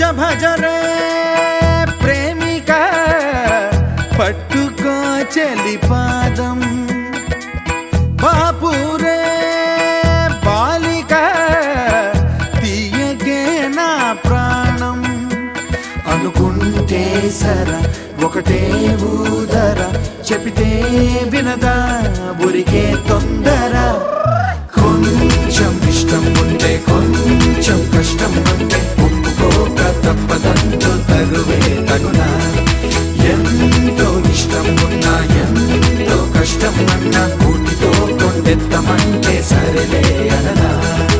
భజ భజ రే ప్రేమిక పట్టుకో చెలి పాదం బాపురే బాలిక తీయగే నా ప్రాణం అనుకుంటే సర ఒకటే ఊదర చెబితే వినదా ఉరికే తొందర కొంచెం ఇష్టం ఉంటే కొంచెం కష్టం ఉంటే ఒప్పుకోక తప్పదంటూ తగువే తగునా ఎంతో ఇష్టం ఉన్నా ఎంతో కష్టం అన్నా కూటితో కొండెత్తమంటే సరేలే అననా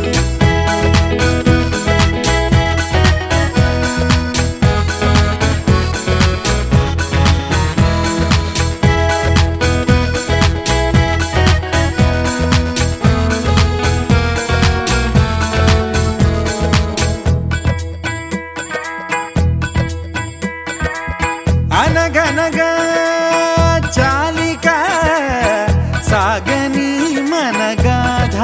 అనగనగా చాలిక సాగని మనగాధ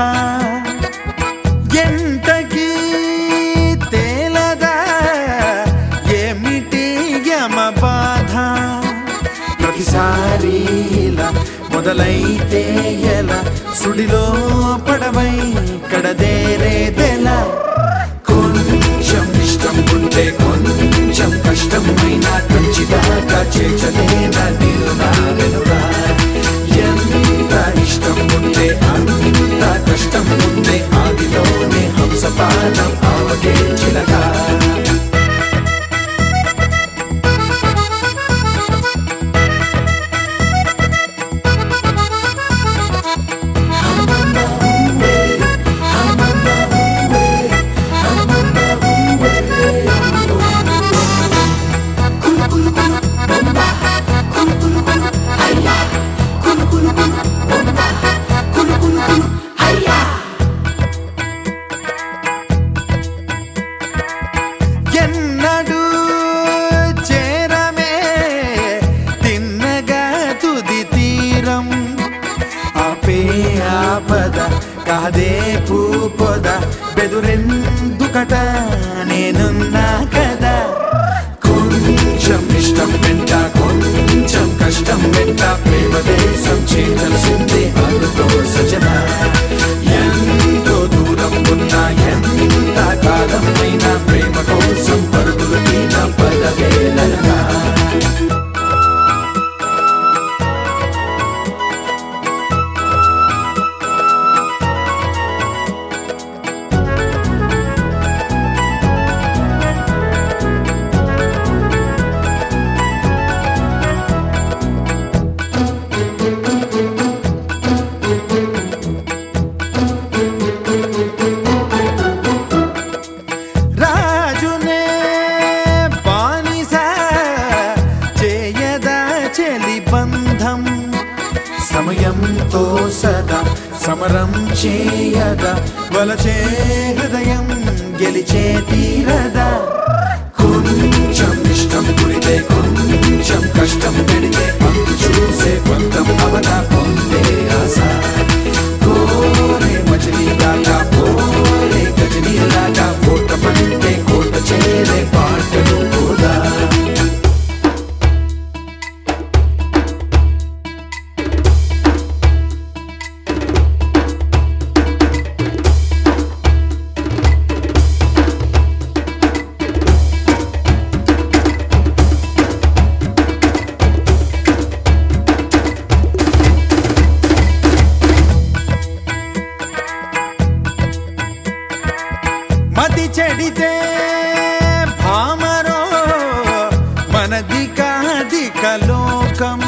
ఎంతకీ తేలదా ఏమిటి యమ బాధ ప్రతిసారి ఇలా మొదలైతే ఎలా సుడిలో పడవై కడదేరేదెలా కొంచెం ఇష్టం ఉంటే కొంచెం కష్టమైనా ఖచ్చితంగా చేర్చలేనా నేను నా వెనుగా ఎంత ఇష్టం ఉంటే అంత కష్టం ఉంటే ఆదిలోనే హంసపానం ఆవగే చిలగా ఎన్నడు చేరమే తిన్నగా తుది తీరం ఆపే ఆపద కాదే పూపొద బెదురెందుకట నేనున్నా కదా కొంచెం ఇష్టం వెంట కొంచెం కష్టం వెంట ప్రేమ దేశం చేయాల్సిందే అందుతో సజన ఎంతో దూరం ఉన్నా ఎంత కాలం అయినా ప్రేమ కోసం పరుగులు తీన పదవేలగా రాజునే బానిస చేయదా చెలి బంధం సమయంతో సదా సమరం చేయదా వలచే హృదయం గెలిచే తీరదా కొంచెం ఇష్టం పుడితే కొంచెం కష్టం పెడితే అంతు చూసే పంతం అవన పొందే ఆశ కోరే మచిలీ దాకా పోరే గజనీ లాగా కోట పంటే కోట చేరే పాటలు కూడా మతి చెడితే భామరో మనది కాదిక లోకం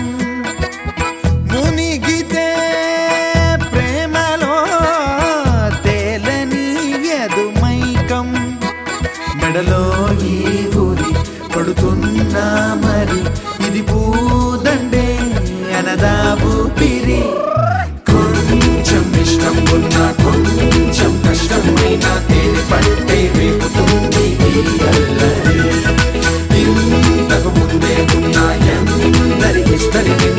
మునిగితే ప్రేమలో తేలని ఎదుమైకం మెడలో ఈ ఊరి పడుతున్నా మరి ఇది పూదండే అనదా ఊపిరి కొంచెం ఇష్టం ఉన్నా కొంచెం కష్టమైనా తేనె పట్టే రేపుతుంది ఈ అల్లరి ఇంతకు ముందే ఉన్న ఎందరి హిస్టరీ